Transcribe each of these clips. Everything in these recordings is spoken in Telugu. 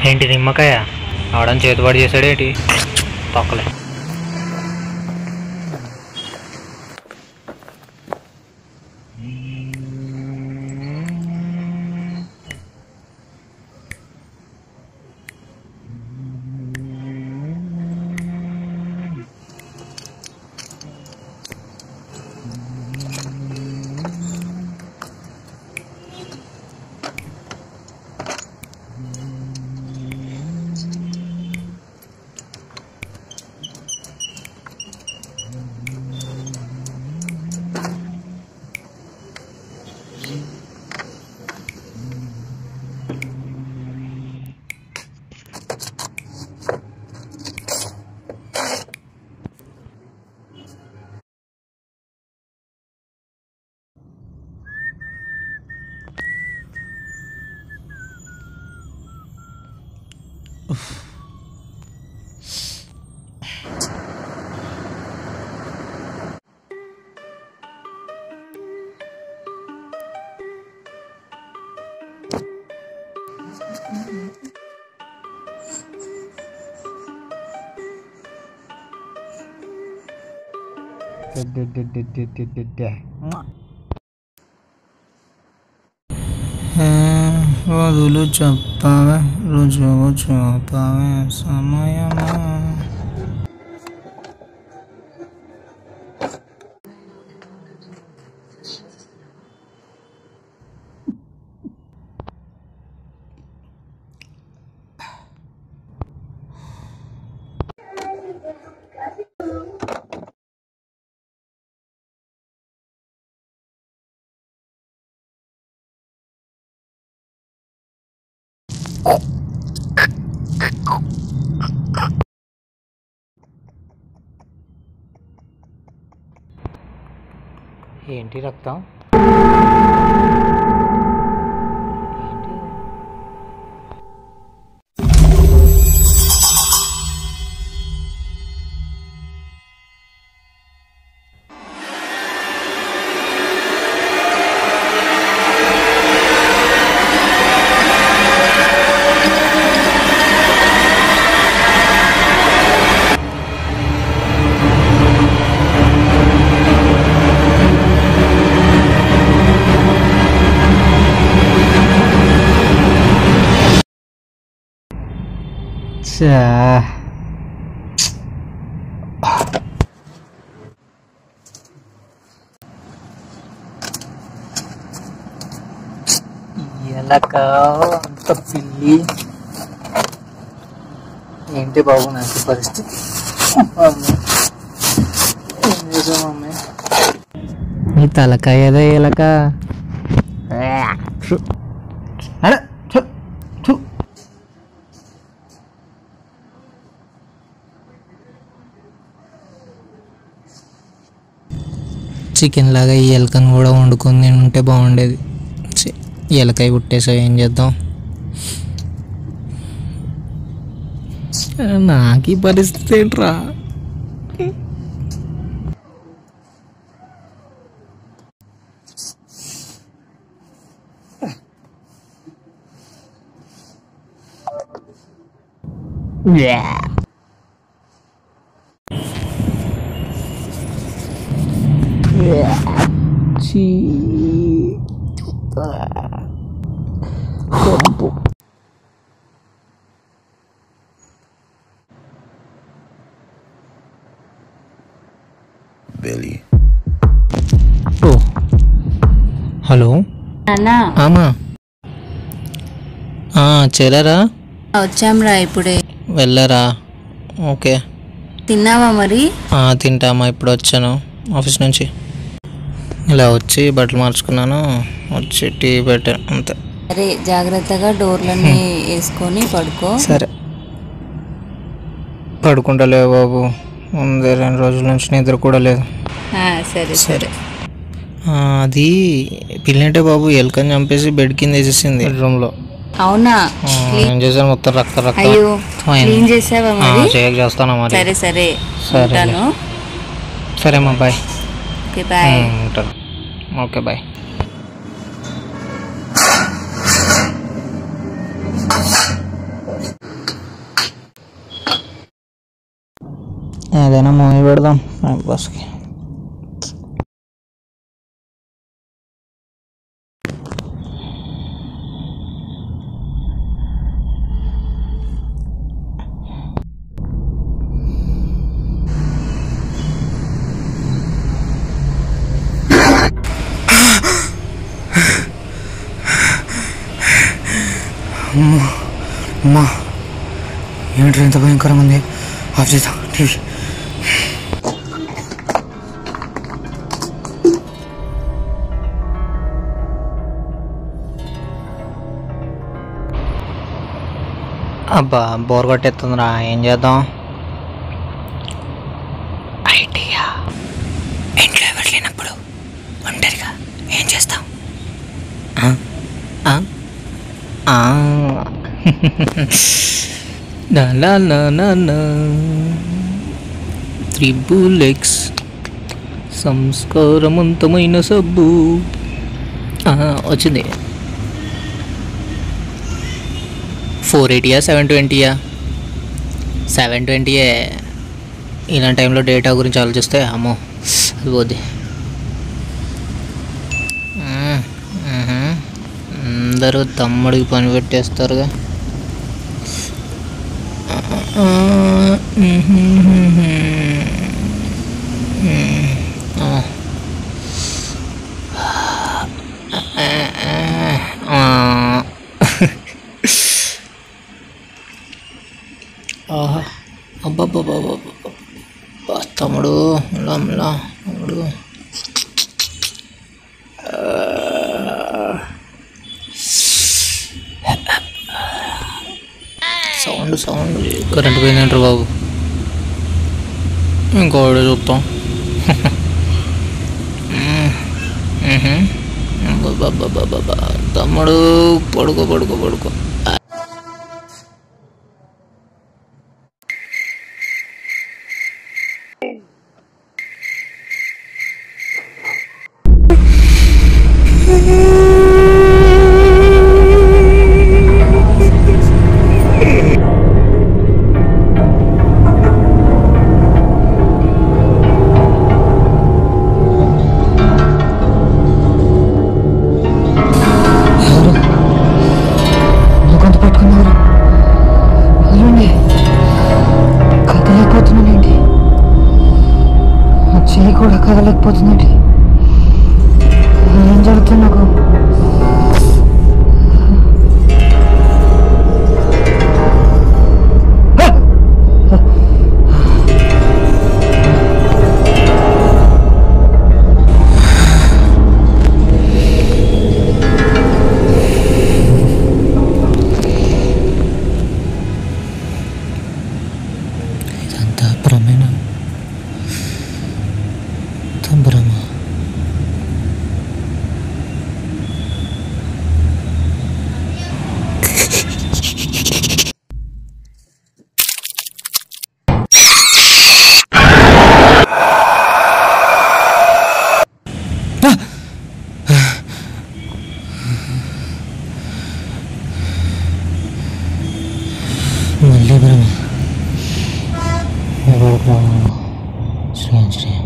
ఏంటి నిమ్మకాయ ఆడని చేతుబడి చేశాడేంటి తొక్కలే రోజులు చెప్పావే రుజువు చూపావే సమయమా ఏంటి రక్తం ఏంటి చా ఎలక అంత పిల్లి ఏంటి బాబు నాకు ఈ పరిస్థితి అమ్మ. ఏం చేసాం మమ్మీ నీ తలకాయ ఏదో ఎలక అడ ఛు, ఛు. చికెన్ లాగా ఈ ఎలకను కూడా వండుకొని తింటే బాగుండేది ఛీ, ఈ ఎలకాయ పుట్టేసా ఏం చేద్దాం నాకు ఈ పరిస్థితి ఏంట్రా Billy. ఓ హలో అన్నా ఆమా ఆ, చేరారా వచ్చాంరా ఇప్పుడే వెళ్ళారా ఓకే తిన్నావా మరి ఆ, తింటామా ఇప్పుడు వచ్చాను ఆఫీస్ నుంచి ఇలా వచ్చి బట్టలు మార్చుకున్నాను వచ్చి టీ పెట్టాను అంతే సరే జాగ్రత్తగా డోర్లన్నీ వేసుకొని పడుకో సరే పడుకుంటలే బాబు ఉంది రెండు రోజుల నుంచి నిద్ర కూడా లేదు ఆ, సరే సరే ఆ, అది పిల్లంటే బాబు ఎలుకని చంపేసి బెడ్ కింద వేసేసింది రూమ్లో అవునా ఏం చేశాను మొత్తం రక్త రక్తం అయ్యో అయింది. క్లీన్ చేసావా ఆ, మరి చేయక చేస్తాను మరి సరే సరే సరేలే. ఉంటాను సరే అమ్మా బాయ్ ఓకే బాయ్ ఉంటాను ఓకే బాయ్ ఏదైనా మూవీ పెడదాం టైం పాస్కి అమ్మా ఏంటి ఇంత భయంకరం ఉంది ఆఫ్ చేద్దాం టీవీ అబ్బా బోర్ కొట్టేస్తుందిరా ఏం చేద్దాం ఐడియా ఇంట్లో ఎవరు లేనప్పుడు ఒంటరిగా ఏం చేస్తాం ఆ? ఆ? ఆ. నా నా నా నా నా త్రిబుల్ ఎక్స్ సంస్కారవంతమైన సబ్బు ఆ, వచ్చింది ఫోర్ ఎయిటీయా సెవెన్ ట్వంటీయా సెవెన్ ట్వంటీయే ఇలాంటి టైంలో డేటా గురించి ఆలోచిస్తే అమ్మో అది పోద్ది మ్మ్, మ్మ్. అందరూ తమ్ముడికి పని పెట్టేస్తారుగా ఆ, ఆ. ఆ. ఆహా అబ్బబ్బబ్బబ్బబ్బబ్బా. తమ్ముడు ఇలా ఇలా తమ్ముడు సౌండ్ సౌండ్ కరెంట్ పోయిందంటారు బాబు ఇంకో వీడియో చూస్తాం మ్మ్. అబ్బబ్బబ్బబ్బబ్బబ్బా. తమ్ముడు పడుకో పడుకో పడుకో కొంత పట్టుకున్నారు అల్లండి కదలేకపోతున్నానండి ఆ చెయ్యి కూడా కదలేకపోతుందండి ఏం జరుగుతుంది నాకు ఇదంతా భ్రమేనా ఇదంతా భ్రమ మళ్ళీ భ్రమ ఎవరు భ్రమ శ్రేయం శ్రేయం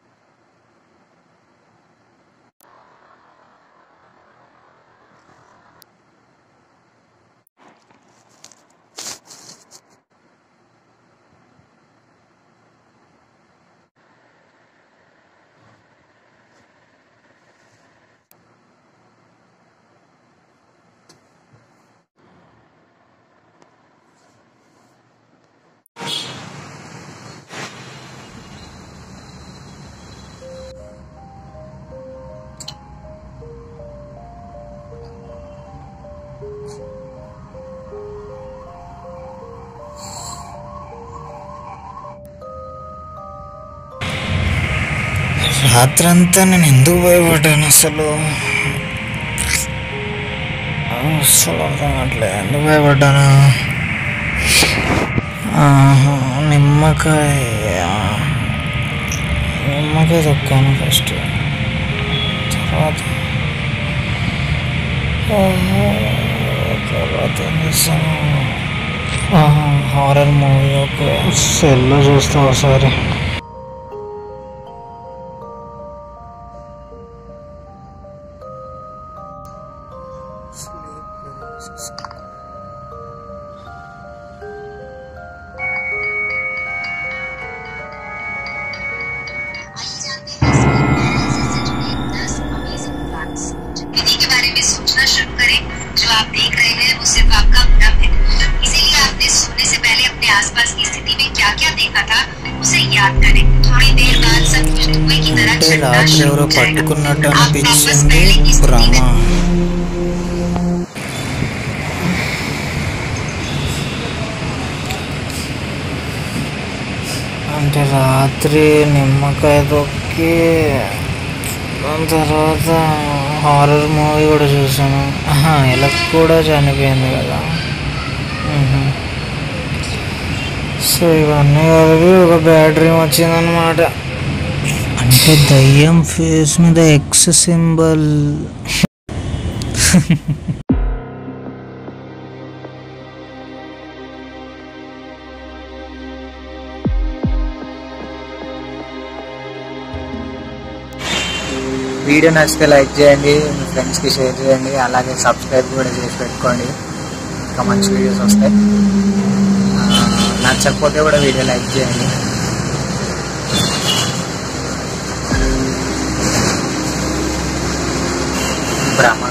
రాత్రంతా నేను ఎందుకు భయపడ్డాను అసలు అసలు అర్థం కావట్లే ఎందుకు భయపడ్డాను ఆహా, నిమ్మకాయ నిమ్మకాయ తొక్కాను ఫస్ట్ తర్వాత ఆహా, తర్వాత ఏం చేస్తాను హారర్ మూవీ ఓకే సెల్లో చూస్తా ఒకసారి विधि के बारे में सोचना शुरू करें जो आप देख रहे हैं वो सिर्फ आपका भ्रम है इसीलिए आपने सोने से पहले अपने आसपास की स्थिति में क्या क्या देखा था उसे याद करें थोड़ी देर बाद सब कुछ धुएं की तरह అంటే चलना రాత్రి शुरू ఎవరో हो जाएगा పట్టుకున్నట్టు आप वापस అనిపించింది पहले की स्थिति భ్రమ में అంటే రాత్రి నిమ్మకాయ తొక్కి దాని తర్వాత హారర్ మూవీ కూడా చూసాను ఆహా, ఎలక్ కూడా చనిపోయింది కదా మ్హూ. సో ఇవన్నీ కలిపి ఒక బ్యాటరీ వచ్చిందనమాట అంటే దయ్యం ఫేస్ మీద ఎక్స్ సింబల్ వీడియో నచ్చితే లైక్ చేయండి మీ ఫ్రెండ్స్కి షేర్ చేయండి అలాగే సబ్స్క్రైబ్ కూడా చేసి పెట్టుకోండి ఇంకా మంచి వీడియోస్ వస్తాయి ఆ, నచ్చకపోతే కూడా వీడియో లైక్ చేయండి భ్రమ